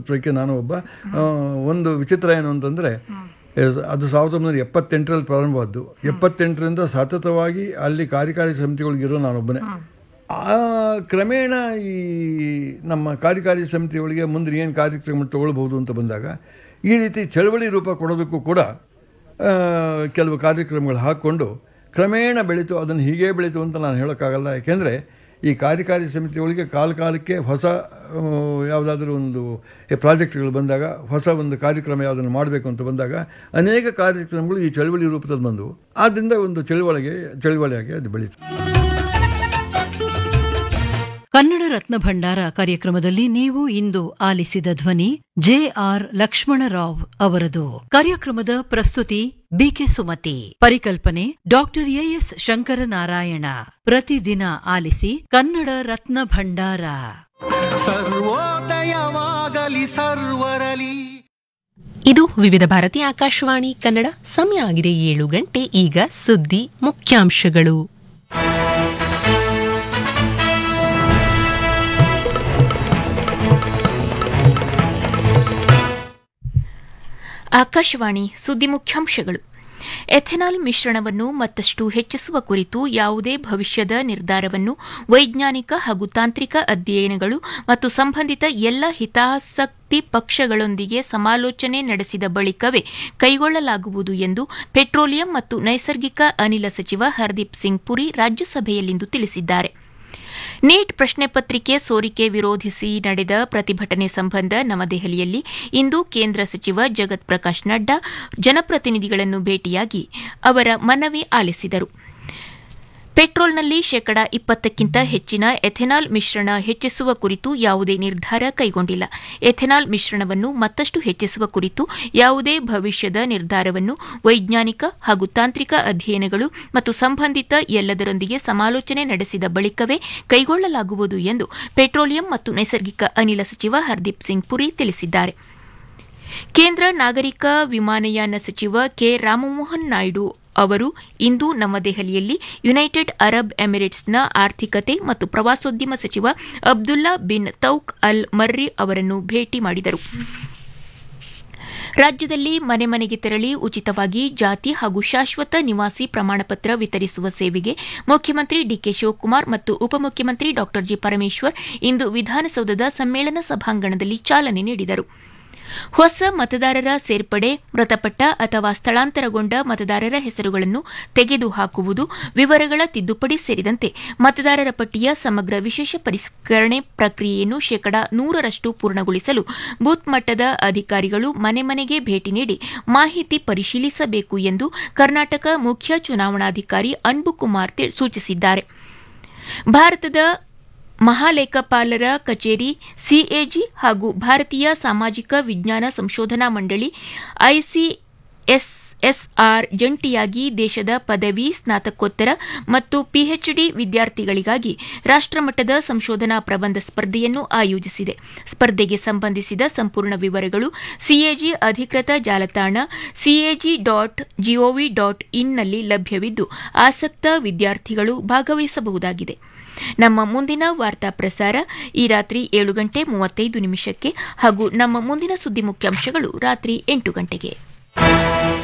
ಪೈಕಿ ನಾನು ಒಬ್ಬ ಆ, ಒಂದು ವಿಚಿತ್ರ ಏನು ಅಂತಂದರೆ ಅದು ಸಾವಿರದ ಒಂಬೈನೂರ ಎಪ್ಪತ್ತೆಂಟರಲ್ಲಿ ಪ್ರಾರಂಭವಾದ್ದು ಎಪ್ಪತ್ತೆಂಟರಿಂದ ಸತತವಾಗಿ ಅಲ್ಲಿ ಕಾರ್ಯಕಾರಿ ಸಮಿತಿಗಳಿಗಿರೋ ನಾನೊಬ್ಬನೇ ಆ ಕ್ರಮೇಣ ಈ ನಮ್ಮ ಕಾರ್ಯಕಾರಿ ಸಮಿತಿಗಳಿಗೆ ಮುಂದೆ ಏನು ಕಾರ್ಯಕ್ರಮ ತಗೊಳ್ಬೋದು ಅಂತ ಬಂದಾಗ ಈ ರೀತಿ ಚಳವಳಿ ರೂಪ ಕೊಡೋದಕ್ಕೂ ಕೂಡ ಆ, ಕೆಲವು ಕಾರ್ಯಕ್ರಮಗಳು ಹಾಕ್ಕೊಂಡು ಕ್ರಮೇಣ ಬೆಳೀತು ಅದನ್ನು ಹೀಗೆ ಬೆಳೀತು ಅಂತ ನಾನು ಹೇಳೋಕ್ಕಾಗಲ್ಲ ಯಾಕೆಂದರೆ ಈ ಕಾರ್ಯಕಾರಿ ಸಮಿತಿಗಳಿಗೆ ಕಾಲ ಕಾಲಕ್ಕೆ ಹೊಸ ಆ, ಯಾವುದಾದ್ರೂ ಒಂದು ಪ್ರಾಜೆಕ್ಟ್ಗಳು ಬಂದಾಗ ಹೊಸ ಒಂದು ಕಾರ್ಯಕ್ರಮ ಯಾವುದನ್ನು ಮಾಡಬೇಕು ಅಂತ ಬಂದಾಗ ಅನೇಕ ಕಾರ್ಯಕ್ರಮಗಳು ಈ ಚಳವಳಿ ರೂಪದಲ್ಲಿ ಬಂದವು ಆದ್ದರಿಂದ ಒಂದು ಚಳವಳಿಗೆ ಚಳವಳಿಯಾಗಿ ಅದು ಬೆಳೀತು ಕನ್ನಡ ರತ್ನ ಭಂಡಾರ ಕಾರ್ಯಕ್ರಮದಲ್ಲಿ ನೀವು ಇಂದು ಆಲಿಸಿದ ಧ್ವನಿ ಜೆ ಆರ್ ಲಕ್ಷ್ಮಣರಾವ್ ಅವರದು ಕಾರ್ಯಕ್ರಮದ ಪ್ರಸ್ತುತಿ ಬಿಕೆ ಸುಮತಿ ಪರಿಕಲ್ಪನೆ ಡಾಕ್ಟರ್ ಎಎಸ್ ಶಂಕರನಾರಾಯಣ ಪ್ರತಿದಿನ ಆಲಿಸಿ ಕನ್ನಡ ರತ್ನ ಭಂಡಾರ ಸರ್ವೋದಯವಾಗಲಿ ಸರ್ವರಲಿ ಇದು ವಿವಿಧ ಭಾರತಿ ಆಕಾಶವಾಣಿ ಕನ್ನಡ ಸಮಯ ಆಗಿದೆ ಏಳು ಗಂಟೆ ಈಗ ಸುದ್ದಿ ಮುಖ್ಯಾಂಶಗಳು ಆಕಾಶವಾಣಿ ಸುದ್ದಿ ಮುಖ್ಯಾಂಶಗಳು ಎಥೆನಾಲ್ ಮಿಶ್ರಣವನ್ನು ಮತ್ತಷ್ಟು ಹೆಚ್ಚಿಸುವ ಕುರಿತು ಯಾವುದೇ ಭವಿಷ್ಯದ ನಿರ್ಧಾರವನ್ನು ವೈಜ್ಞಾನಿಕ ಹಾಗೂ ತಾಂತ್ರಿಕ ಅಧ್ಯಯನಗಳು ಮತ್ತು ಸಂಬಂಧಿತ ಎಲ್ಲ ಹಿತಾಸಕ್ತಿ ಪಕ್ಷಗಳೊಂದಿಗೆ ಸಮಾಲೋಚನೆ ನಡೆಸಿದ ಬಳಿಕವೇ ಕೈಗೊಳ್ಳಲಾಗುವುದು ಎಂದು ಪೆಟ್ರೋಲಿಯಂ ಮತ್ತು ನೈಸರ್ಗಿಕ ಅನಿಲ ಸಚಿವ ಹರ್ದೀಪ್ ಸಿಂಗ್ ಪುರಿ ರಾಜ್ಯಸಭೆಯಲ್ಲಿಂದು ತಿಳಿಸಿದ್ದಾರೆ ನೀಟ್ ಪ್ರಶ್ನೆ ಪತ್ರಿಕೆ ಸೋರಿಕೆ ವಿರೋಧಿಸಿ ನಡೆದ ಪ್ರತಿಭಟನೆ ಸಂಬಂಧ ನವದೆಹಲಿಯಲ್ಲಿ ಇಂದು ಕೇಂದ್ರ ಸಚಿವ ಜಗತ್ ಪ್ರಕಾಶ್ ನಡ್ಡಾ ಜನಪ್ರತಿನಿಧಿಗಳನ್ನು ಭೇಟಿಯಾಗಿ ಅವರ ಮನವಿ ಆಲಿಸಿದರು ಪೆಟ್ರೋಲ್ನಲ್ಲಿ ಶೇಕಡಾ ಇಪ್ಪತ್ತಕ್ಕಿಂತ ಹೆಚ್ಚಿನ ಎಥೆನಾಲ್ ಮಿಶ್ರಣ ಹೆಚ್ಚಿಸುವ ಕುರಿತು ಯಾವುದೇ ನಿರ್ಧಾರ ಕೈಗೊಂಡಿಲ್ಲ ಎಥೆನಾಲ್ ಮಿಶ್ರಣವನ್ನು ಮತ್ತಷ್ಟು ಹೆಚ್ಚಿಸುವ ಕುರಿತು ಯಾವುದೇ ಭವಿಷ್ಯದ ನಿರ್ಧಾರವನ್ನು ವೈಜ್ಞಾನಿಕ ಹಾಗೂ ತಾಂತ್ರಿಕ ಅಧ್ಯಯನಗಳು ಮತ್ತು ಸಂಬಂಧಿತ ಎಲ್ಲದರೊಂದಿಗೆ ಸಮಾಲೋಚನೆ ನಡೆಸಿದ ಬಳಿಕವೇ ಕೈಗೊಳ್ಳಲಾಗುವುದು ಎಂದು ಪೆಟ್ರೋಲಿಯಂ ಮತ್ತು ನೈಸರ್ಗಿಕ ಅನಿಲ ಸಚಿವ ಹರ್ದೀಪ್ ಸಿಂಗ್ ಪುರಿ ತಿಳಿಸಿದ್ದಾರೆ ಕೇಂದ್ರ ನಾಗರಿಕ ವಿಮಾನಯಾನ ಸಚಿವ ಕೆ ರಾಮಮೋಹನ್ ನಾಯ್ಡು ಅವರು ಇಂದು ನವದೆಹಲಿಯಲ್ಲಿ ಯುನೈಟೆಡ್ ಅರಬ್ ಎಮಿರೇಟ್ಸ್ನ ಆರ್ಥಿಕತೆ ಮತ್ತು ಪ್ರವಾಸೋದ್ಯಮ ಸಚಿವ ಅಬ್ದುಲ್ಲಾ ಬಿನ್ ತೌಕ್ ಅಲ್ ಮರ್ರಿ ಅವರನ್ನು ಭೇಟಿ ಮಾಡಿದರು ರಾಜ್ಯದಲ್ಲಿ ಮನೆ ಮನೆಗೆ ತೆರಳಿ ಉಚಿತವಾಗಿ ಜಾತಿ ಹಾಗೂ ಶಾಶ್ವತ ನಿವಾಸಿ ಪ್ರಮಾಣಪತ್ರ ವಿತರಿಸುವ ಸೇವೆಗೆ ಮುಖ್ಯಮಂತ್ರಿ ಡಿಕೆ ಶಿವಕುಮಾರ್ ಮತ್ತು ಉಪಮುಖ್ಯಮಂತ್ರಿ ಡಾ ಜಿ ಪರಮೇಶ್ವರ್ ಇಂದು ವಿಧಾನಸೌಧದ ಸಮ್ಮೇಳನ ಸಭಾಂಗಣದಲ್ಲಿ ಚಾಲನೆ ನೀಡಿದರು ಹೊಸ ಮತದಾರರ ಸೇರ್ಪಡೆ ಮೃತಪಟ್ಟ ಅಥವಾ ಸ್ಥಳಾಂತರಗೊಂಡ ಮತದಾರರ ಹೆಸರುಗಳನ್ನು ತೆಗೆದುಹಾಕುವುದು ವಿವರಗಳ ತಿದ್ದುಪಡಿ ಸೇರಿದಂತೆ ಮತದಾರರ ಪಟ್ಟಿಯ ಸಮಗ್ರ ವಿಶೇಷ ಪರಿಷ್ಕರಣೆ ಪ್ರಕ್ರಿಯೆಯನ್ನು ಶೇಕಡಾ ನೂರರಷ್ಟು ಪೂರ್ಣಗೊಳಿಸಲು ಬೂತ್ ಮಟ್ಟದ ಅಧಿಕಾರಿಗಳು ಮನೆ ಮನೆಗೆ ಭೇಟಿ ನೀಡಿ ಮಾಹಿತಿ ಪರಿಶೀಲಿಸಬೇಕು ಎಂದು ಕರ್ನಾಟಕ ಮುಖ್ಯ ಚುನಾವಣಾಧಿಕಾರಿ ಅನ್ಬುಕುಮಾರ್ ತಿ- ಸೂಚಿಸಿದ್ದಾರೆ ಭಾರತದ ಮಹಾಲೇಖಪಾಲರ ಕಚೇರಿ ಸಿಎಜಿ ಹಾಗೂ ಭಾರತೀಯ ಸಾಮಾಜಿಕ ವಿಜ್ಞಾನ ಸಂಶೋಧನಾ ಮಂಡಳಿ ಐಸಿಎಸ್ಎಸ್ಆರ್ ಜಂಟಿಯಾಗಿ ದೇಶದ ಪದವಿ ಸ್ನಾತಕೋತ್ತರ ಮತ್ತು ಪಿಎಚ್ಡಿ ವಿದ್ಯಾರ್ಥಿಗಳಿಗಾಗಿ ರಾಷ್ಟ್ರಮಟ್ಟದ ಸಂಶೋಧನಾ ಪ್ರಬಂಧ ಸ್ಪರ್ಧೆಯನ್ನು ಆಯೋಜಿಸಿದೆ ಸ್ಪರ್ಧೆಗೆ ಸಂಬಂಧಿಸಿದ ಸಂಪೂರ್ಣ ವಿವರಗಳು ಸಿಎಜಿ ಅಧಿಕೃತ ಜಾಲತಾಣ ಸಿಎಜಿ ಡಾಟ್ ಜಿಒವಿ ಡಾಟ್ ಇನ್ನಲ್ಲಿ ಲಭ್ಯವಿದ್ದು ಆಸಕ್ತ ವಿದ್ಯಾರ್ಥಿಗಳು ಭಾಗವಹಿಸಬಹುದಾಗಿದೆ ನಮ್ಮ ಮುಂದಿನ ವಾರ್ತಾ ಪ್ರಸಾರ ಈ ರಾತ್ರಿ ಏಳು ಗಂಟೆ ಮೂವತ್ತೈದು ನಿಮಿಷಕ್ಕೆ ಹಾಗೂ ನಮ್ಮ ಮುಂದಿನ ಸುದ್ದಿ ಮುಖ್ಯಾಂಶಗಳು ರಾತ್ರಿ ಎಂಟು ಗಂಟೆಗೆ